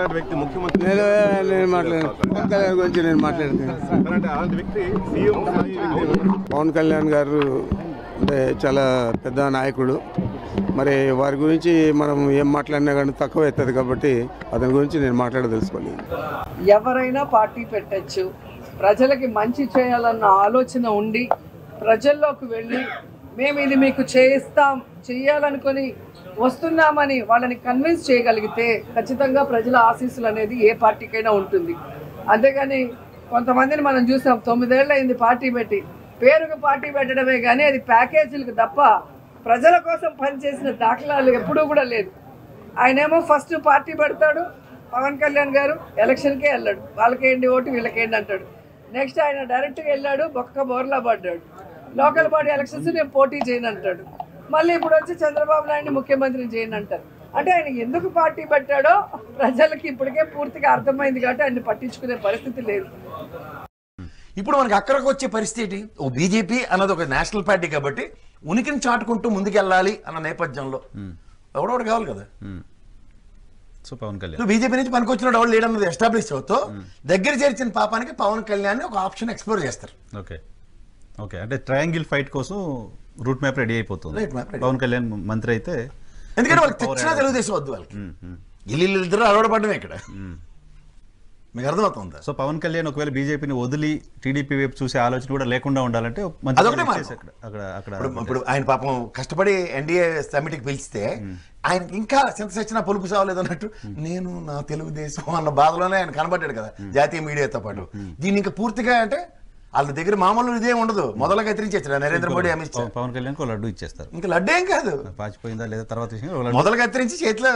అలాంటి వ్యక్తి ముఖ్యమంత్రి నేను నేను మాట్లాడాను పవన్ కళ్యాణ్ గురించి నేను మాట్లాడుతాను అలాంటి అలాంటి వ్యక్తి సీఎం స్థాయి వ్యక్తి పవన్ కళ్యాణ్ గారు అంటే చాలా పెద్ద నాయకుడు మరి వారి గురించి మనం ఏం మాట్లాడినా కానీ తక్కువ అవుతుంది కాబట్టి అతని గురించి నేను మాట్లాడదలుచుకోలేదు ఎవరైనా పార్టీ పెట్టచ్చు ప్రజలకి మంచి చేయాలన్న ఆలోచన ఉండి ప్రజల్లోకి వెళ్ళి మేము ఇది మీకు చేయిస్తాం చెయ్యాలనుకొని వస్తున్నామని వాళ్ళని కన్విన్స్ చేయగలిగితే ఖచ్చితంగా ప్రజల ఆశీస్సులు అనేది ఏ పార్టీకైనా ఉంటుంది అంతేగాని కొంతమందిని మనం చూసాం తొమ్మిదేళ్ళు అయింది పార్టీ పెట్టి పేరుకు పార్టీ పెట్టడమే కానీ అది ప్యాకేజీలకు తప్ప ప్రజల కోసం పనిచేసిన దాఖలాలు ఎప్పుడూ కూడా లేదు ఆయనేమో ఫస్ట్ పార్టీ పెడతాడు పవన్ కళ్యాణ్ గారు ఎలక్షన్కే వెళ్ళాడు వాళ్ళకేంటి ఓటు వీళ్ళకేంటి అంటాడు నెక్స్ట్ ఆయన డైరెక్ట్గా వెళ్ళాడు బొక్క బోర్లా పడ్డాడు లోకల్ బాడీ ఎలక్షన్స్ నేను పోటీ చేయను అంటాడు మళ్ళీ ఇప్పుడు వచ్చి చంద్రబాబు నాయుడిని ముఖ్యమంత్రిని చేయను అంటారు అంటే ఆయన ఎందుకు పార్టీ పెట్టాడో ప్రజలకి ఇప్పటికే పూర్తిగా అర్థమైంది కాబట్టి ఆయన పట్టించుకునే పరిస్థితి లేదు ఇప్పుడు మనకి అక్కడికి వచ్చే పరిస్థితి ఏంటి ఓ బీజేపీ అన్నది ఒక నేషనల్ పార్టీ కాబట్టి ఉనికిని చాటుకుంటూ ముందుకెళ్ళాలి అన్న నేపథ్యంలో ఎవడోడు కావాలి కదా సో పవన్ కళ్యాణ్ నువ్వు బీజేపీ నుంచి పనికొచ్చిన వాడు లేడన్నది ఎస్టాబ్లిష్ అవుతూ దగ్గర చేర్చిన పాపానికి పవన్ కళ్యాణ్ ఒక ఆప్షన్ ఎక్స్ప్లోర్ చేస్తారు ఓకే ఓకే అంటే ట్రయాంగిల్ ఫైట్ కోసం రూట్ మ్యాప్ రెడీ అయిపోతుంది Route map ready. Pawan Kalyan మంత్రి అయితే ఎందుకంటే వాళ్ళకి తెచ్చినా తెలుగుదేశం వద్దు వాళ్ళకి ఇల్లు ఇద్దరు అలవాడపడమే ఇక్కడ మీకు అర్థమవుతుందా సో పవన్ కళ్యాణ్ ఒకవేళ బీజేపీని వదిలి టీడీపీ వైపు చూసే ఆలోచన కూడా లేకుండా ఉండాలంటే మంత్రి అదొకటే పదవి మార్గం. ఇచ్చేసి అక్కడ అక్కడ అక్కడ ఇప్పుడు ఇప్పుడు ఆయన పాపం కష్టపడి ఎన్డీఏ సమిట్కి పిలిస్తే ఆయనకి ఇంకా చింత సచ్చిన పొలుపు సావలేదు అన్నట్టు నేను నా తెలుగుదేశం అన్న బాధలోనే ఆయన కనబడ్డాడు కదా జాతీయ మీడియాతో పాటు దీన్ని ఇంకా పూర్తిగా అంటే వాళ్ళ దగ్గర మామూలు ఇదే ఉండదు మొదలుగా ఎత్తిరించేచ్చాడు నరేంద్ర మోడీ అమిత్ షా పవన్- పవన్ కళ్యాణ్ ఒక లడ్డు ఇచ్చేస్తారు ఇంకా లడ్డేం కాదు పాచిపోయిందా లేదా తర్వాత విషయం ఒక లడ్డు మొదలుగా ఎత్తిరించి చేతిలో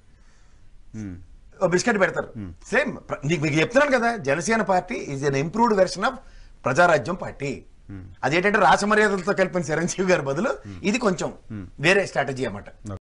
ఓ బిస్కెట్ పెడతారు సేమ్ నీకు మీకు చెప్తున్నాను కదా Janasena party is an improved version of Prajarajyam party అదేంటంటే రాసమర్యాదలతో కలిపిన చిరంజీవి గారి బదులు ఇది కొంచెం వేరే స్ట్రాటజీ అన్నమాట